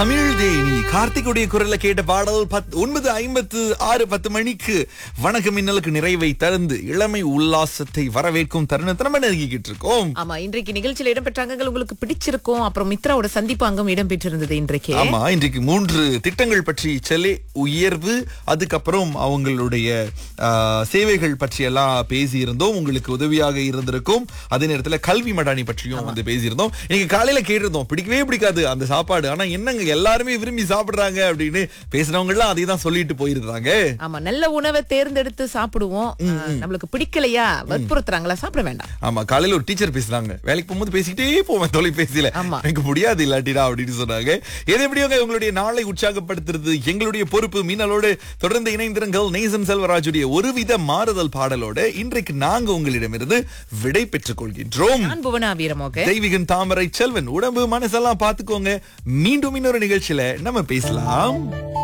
தமிழ் தேனி கார்த்திகுடைய குரல்ல கேட்ட பாடல் பத் ஒன்பது ஐம்பத்து ஆறு பத்து மணிக்கு வணக்கம் மின்னலுக்கு நிறைவை தந்து இளமை உல்லாசத்தை வரவேற்கும் தருணத்தை நம்ம நெருங்கிக்கிட்டு இருக்கோம் ஆமா இன்றைக்கு நிகழ்ச்சியில இடம்பெற்ற அங்கங்கள் உங்களுக்கு பிடிச்சிருக்கும் அப்புறம் மித்ராவோட சந்திப்பு அங்கம் இடம்பெற்றிருந்தது இன்றைக்கு ஆமா இன்றைக்கு மூன்று திட்டங்கள் பற்றி செல்லே உயர்வு அதுக்கப்புறம் அவங்களுடைய ஆ, சேவைகள் பற்றி எல்லாம் பேசி இருந்தோம் உங்களுக்கு உதவியாக இருந்திருக்கும் அதே நேரத்துல கல்வி மடானி பற்றியும் வந்து பேசியிருந்தோம் இன்னைக்கு காலையில கேட்டிருந்தோம் பிடிக்கவே பிடிக்காது அந்த சாப்பாடு ஆனா என்னங்க எல்லாருமே விரும்பி சாப்பிடுறாங்க அப்படின்னு பேசுனவங்க எல்லாம் அதே தான் சொல்லிட்டு போயிருந்தாங்க ஆமா நல்ல உணவை தேர்ந்தெடுத்து சாப்பிடுவோம் ஆ, நம்மளுக்கு பிடிக்கலையா வற்புறுத்துறாங்களா சாப்பிட வேண்டாம் ஆமா காலையில ஒரு டீச்சர் பேசுனாங்க வேலைக்கு போகும்போது பேசிக்கிட்டே போவேன் தொலைபேசியில ஆமா. எனக்கு முடியாது இல்லாட்டிடா அப்படின்னு சொன்னாங்க எது எப்படியோங்க உங்களுடைய நாளை உற்சாகப்படுத்துறது எங்களுடைய பொறுப்பு மீனலோடு தொடர்ந்து இணைந்திருங்கள் நேசன் செல்வராஜுடைய ஒருவித மாறுதல் பாடலோட இன்றைக்கு நாங்க உங்களிடமிருந்து விடை பெற்றுக் கொள்கின்றோம் நான் புவனா வீரமோக தெய்வீகன் தாமரை செல்வன் உடம்பு மனசெல்லாம் பாத்துக்கோங்க மீண்டும் இன்னொரு நிகழ்ச்சியில நம்ம பேசலாம்